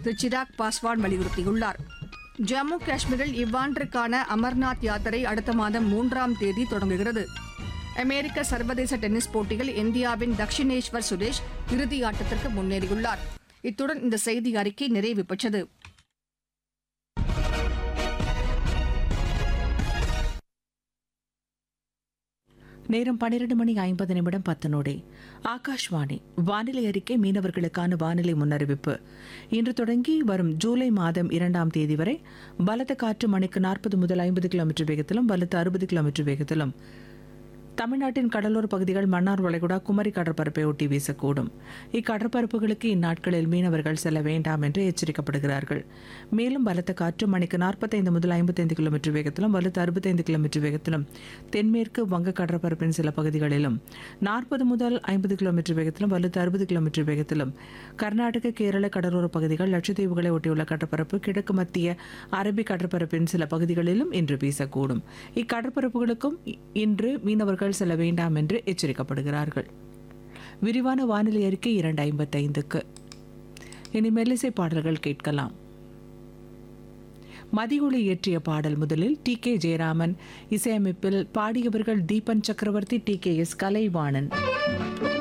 திரு சிராக் பாஸ்வான் வலியுறுத்தியுள்ளார் ஜம்மு காஷ்மீரில் இவ்வாண்டிற்கான அமர்நாத் யாத்திரை அடுத்த மாதம் மூன்றாம் தேதி தொடங்குகிறது அமெரிக்க சர்வதேச டென்னிஸ் போட்டியில் இந்தியாவின் தக்ஷினேஸ்வர் சுரேஷ் இறுதி ஆட்டத்திற்கு முன்னேறியுள்ளார் இத்துடன் இந்த செய்தி அறிக்கை நிறைவு பெற்றது நேரம் பன்னிரண்டு மணி ஐம்பது நிமிடம் பத்து நொடி ஆகாஷ்வாணி வானிலை அறிக்கை மீனவர்களுக்கான வானிலை முன்னறிவிப்பு இன்று தொடங்கி வரும் ஜூலை மாதம் இரண்டாம் தேதி வரை பலத்த காற்று மணிக்கு நாற்பது முதல் ஐம்பது கிலோமீட்டர் வேகத்திலும் பலத்த அறுபது கிலோமீட்டர் வேகத்திலும் தமிழ்நாட்டின் கடலோர பகுதிகள் மன்னார் வளைகுடா குமரி கடற்பரப்பை ஒட்டி வீசக்கூடும் இக்கடற்பரப்புகளுக்கு இந்நாட்களில் மீனவர்கள் செல்ல வேண்டாம் என்று எச்சரிக்கப்படுகிறார்கள் மேலும் பலத்த காற்று மணிக்கு நாற்பத்தைந்து முதல் ஐம்பத்தைந்து கிலோமீட்டர் வேகத்திலும் வலுத்த அறுபத்தைந்து கிலோமீட்டர் வேகத்திலும் தென்மேற்கு வங்க கடற்பரப்பின் சில பகுதிகளிலும் நாற்பது முதல் ஐம்பது கிலோமீட்டர் வேகத்திலும் வலுத்த அறுபது கிலோமீட்டர் வேகத்திலும் கர்நாடக கேரள கடலோர பகுதிகள் லட்சத்தீவுகளை ஒட்டியுள்ள கடற்பரப்பு கிழக்கு மத்திய அரபிக் கடற்பரப்பின் சில பகுதிகளிலும் இன்று வீசக்கூடும் இக்கடற்பரப்புகளுக்கும் இ- இன்று மீனவர்கள் செல்ல வேண்டாம் என்று எச்சரிக்கப்படுகிறார்கள் விரிவான வானிலை அறிக்கை இரண்டு ஐம்பத்தைந்துக்கு இனி மெல்லிசை பாடல்கள் கேட்கலாம் மதியொளி இயற்றிய பாடல் முதலில் டி கே ஜெயராமன் இசையமைப்பில் பாடியவர்கள் தீபன் சக்கரவர்த்தி டி கே எஸ் கலைவாணன்